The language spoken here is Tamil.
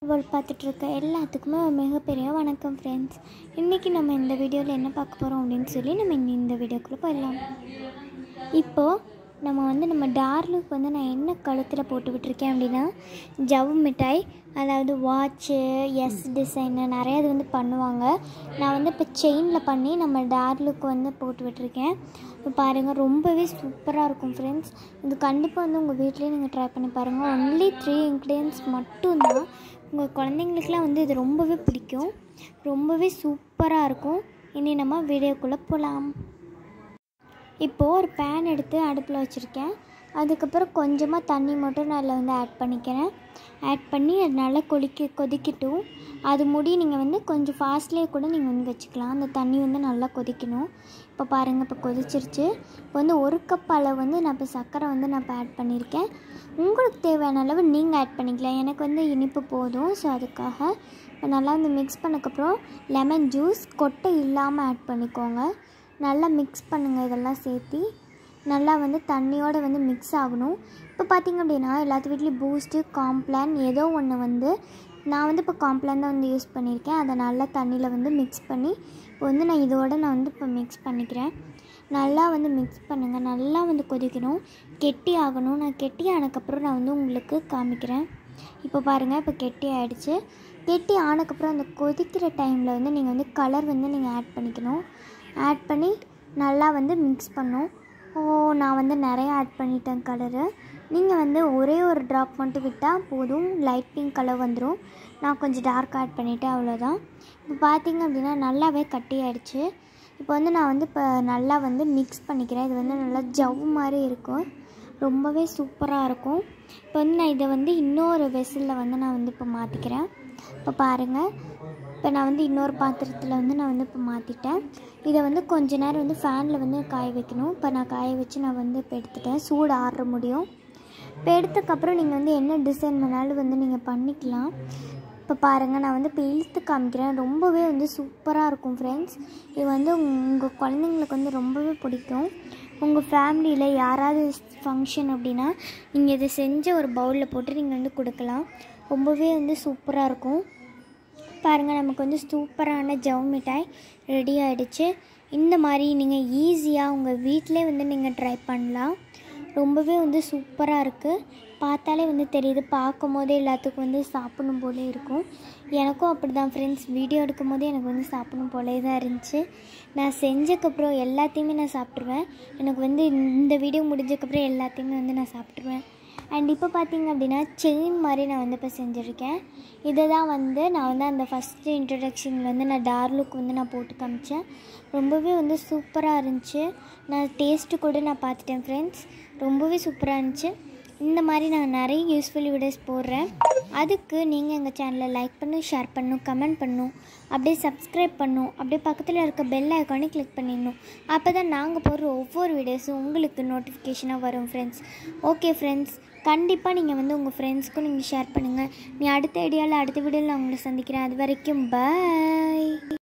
வேர்ல்ட் பார்த்துட்ருக்க எல்லாத்துக்குமே ஒரு மிகப்பெரிய வணக்கம் ஃப்ரெண்ட்ஸ் இன்றைக்கி நம்ம இந்த வீடியோவில் என்ன பார்க்க போகிறோம் அப்படின்னு சொல்லி நம்ம இன்னி இந்த வீடியோக்குள்ளே போயிடலாம் இப்போது நம்ம வந்து நம்ம டார்லுக்கு வந்து நான் என்ன கழுத்தில் போட்டு விட்டுருக்கேன் அப்படின்னா ஜவ்வு மிட்டாய் அதாவது வாட்ச்சு எஸ் டிசைனு நிறைய இது வந்து பண்ணுவாங்க நான் வந்து இப்போ செயினில் பண்ணி நம்ம டார்லுக்கு வந்து போட்டு விட்டுருக்கேன் இப்போ பாருங்கள் ரொம்பவே சூப்பராக இருக்கும் ஃப்ரெண்ட்ஸ் இது கண்டிப்பாக வந்து உங்கள் வீட்லேயே நீங்கள் ட்ரை பண்ணி பாருங்கள் ஒன்லி த்ரீ இன்க்ரீடியன்ஸ் மட்டும்தான் உங்கள் குழந்தைங்களுக்குலாம் வந்து இது ரொம்பவே பிடிக்கும் ரொம்பவே சூப்பராக இருக்கும் இனி நம்ம வீடியோக்குள்ளே போகலாம் இப்போது ஒரு பேன் எடுத்து அடுப்பில் வச்சுருக்கேன் அதுக்கப்புறம் கொஞ்சமாக தண்ணி மட்டும் நான் அதில் வந்து ஆட் பண்ணிக்கிறேன் ஆட் பண்ணி அது நல்லா கொதிக்க கொதிக்கட்டும் அது முடி நீங்கள் வந்து கொஞ்சம் ஃபாஸ்ட்லேயே கூட நீங்கள் வந்து வச்சுக்கலாம் அந்த தண்ணி வந்து நல்லா கொதிக்கணும் இப்போ பாருங்கள் இப்போ கொதிச்சிருச்சு இப்போ வந்து ஒரு கப் அளவு வந்து நான் இப்போ சர்க்கரை வந்து நான் இப்போ ஆட் பண்ணியிருக்கேன் உங்களுக்கு தேவையான அளவு நீங்கள் ஆட் பண்ணிக்கலாம் எனக்கு வந்து இனிப்பு போதும் ஸோ அதுக்காக இப்போ நல்லா வந்து மிக்ஸ் பண்ணக்கப்புறம் லெமன் ஜூஸ் கொட்டை இல்லாமல் ஆட் பண்ணிக்கோங்க நல்லா மிக்ஸ் பண்ணுங்கள் இதெல்லாம் சேர்த்தி நல்லா வந்து தண்ணியோடு வந்து மிக்ஸ் ஆகணும் இப்போ பார்த்திங்க அப்படின்னா எல்லாத்து வீட்லேயும் பூஸ்ட்டு காம்ப்ளான் ஏதோ ஒன்று வந்து நான் வந்து இப்போ காம்ப்ளான் தான் வந்து யூஸ் பண்ணியிருக்கேன் அதை நல்லா தண்ணியில் வந்து மிக்ஸ் பண்ணி இப்போ வந்து நான் இதோட நான் வந்து இப்போ மிக்ஸ் பண்ணிக்கிறேன் நல்லா வந்து மிக்ஸ் பண்ணுங்கள் நல்லா வந்து கொதிக்கணும் கெட்டி ஆகணும் நான் கெட்டி ஆனதுக்கப்புறம் நான் வந்து உங்களுக்கு காமிக்கிறேன் இப்போ பாருங்கள் இப்போ கெட்டி ஆகிடுச்சு கெட்டி ஆனதுக்கப்புறம் அந்த கொதிக்கிற டைமில் வந்து நீங்கள் வந்து கலர் வந்து நீங்கள் ஆட் பண்ணிக்கணும் ஆட் பண்ணி நல்லா வந்து மிக்ஸ் பண்ணும் ஓ நான் வந்து நிறைய ஆட் பண்ணிட்டேன் கலரு நீங்கள் வந்து ஒரே ஒரு ட்ராப் மட்டும் விட்டால் போதும் லைட் பிங்க் கலர் வந்துடும் நான் கொஞ்சம் டார்க் ஆட் பண்ணிவிட்டேன் அவ்வளோதான் இப்போ பார்த்தீங்க அப்படின்னா நல்லாவே கட்டி ஆயிடுச்சு இப்போ வந்து நான் வந்து இப்போ நல்லா வந்து மிக்ஸ் பண்ணிக்கிறேன் இது வந்து நல்லா ஜவ் மாதிரி இருக்கும் ரொம்பவே சூப்பராக இருக்கும் இப்போ வந்து நான் இதை வந்து இன்னொரு வெசலில் வந்து நான் வந்து இப்போ மாற்றிக்கிறேன் இப்போ பாருங்கள் இப்போ நான் வந்து இன்னொரு பாத்திரத்தில் வந்து நான் வந்து இப்போ மாற்றிட்டேன் இதை வந்து கொஞ்ச நேரம் வந்து ஃபேனில் வந்து காய வைக்கணும் இப்போ நான் காய வச்சு நான் வந்து இப்போ எடுத்துட்டேன் சூடு ஆற முடியும் இப்போ எடுத்ததுக்கப்புறம் நீங்கள் வந்து என்ன டிசைன் வேணாலும் வந்து நீங்கள் பண்ணிக்கலாம் இப்போ பாருங்கள் நான் வந்து இப்போ இழுத்து காமிக்கிறேன் ரொம்பவே வந்து சூப்பராக இருக்கும் ஃப்ரெண்ட்ஸ் இது வந்து உங்கள் குழந்தைங்களுக்கு வந்து ரொம்பவே பிடிக்கும் உங்கள் ஃபேமிலியில் யாராவது ஃபங்க்ஷன் அப்படின்னா நீங்கள் இதை செஞ்ச ஒரு பவுலில் போட்டு நீங்கள் வந்து கொடுக்கலாம் ரொம்பவே வந்து சூப்பராக இருக்கும் பாருங்கள் நமக்கு வந்து சூப்பரான ஜவ் மிட்டாய் ரெடி ஆகிடுச்சு இந்த மாதிரி நீங்கள் ஈஸியாக உங்கள் வீட்டிலே வந்து நீங்கள் ட்ரை பண்ணலாம் ரொம்பவே வந்து சூப்பராக இருக்குது பார்த்தாலே வந்து தெரியுது பார்க்கும் போதே எல்லாத்துக்கும் வந்து சாப்பிடணும் போலே இருக்கும் எனக்கும் அப்படி தான் ஃப்ரெண்ட்ஸ் வீடியோ எடுக்கும் போதே எனக்கு வந்து சாப்பிடணும் போலே தான் இருந்துச்சு நான் செஞ்சக்கப்புறம் எல்லாத்தையுமே நான் சாப்பிட்ருவேன் எனக்கு வந்து இந்த வீடியோ முடிஞ்சக்கப்புறம் எல்லாத்தையுமே வந்து நான் சாப்பிட்ருவேன் அண்ட் இப்போ பார்த்தீங்க அப்படின்னா செயின் மாதிரி நான் வந்து இப்போ செஞ்சுருக்கேன் இதை தான் வந்து நான் வந்து அந்த ஃபஸ்ட்டு இன்ட்ரடக்ஷனில் வந்து நான் டார்லுக்கு வந்து நான் போட்டு காமிச்சேன் ரொம்பவே வந்து சூப்பராக இருந்துச்சு நான் டேஸ்ட்டு கூட நான் பார்த்துட்டேன் ஃப்ரெண்ட்ஸ் ரொம்பவே சூப்பராக இருந்துச்சு இந்த மாதிரி நான் நிறைய யூஸ்ஃபுல் வீடியோஸ் போடுறேன் அதுக்கு நீங்கள் எங்கள் சேனலை லைக் பண்ணணும் ஷேர் பண்ணணும் கமெண்ட் பண்ணணும் அப்படியே சப்ஸ்கிரைப் பண்ணணும் அப்படியே பக்கத்தில் இருக்க பெல் ஐக்கானே கிளிக் பண்ணிடணும் அப்போ தான் நாங்கள் போடுற ஒவ்வொரு வீடியோஸும் உங்களுக்கு நோட்டிஃபிகேஷனாக வரும் ஃப்ரெண்ட்ஸ் ஓகே ஃப்ரெண்ட்ஸ் கண்டிப்பாக நீங்கள் வந்து உங்கள் ஃப்ரெண்ட்ஸ்க்கும் நீங்கள் ஷேர் பண்ணுங்கள் நீ அடுத்த ஐடியாவில் அடுத்த வீடியோவில் நான் உங்களை சந்திக்கிறேன் அது வரைக்கும் பாய்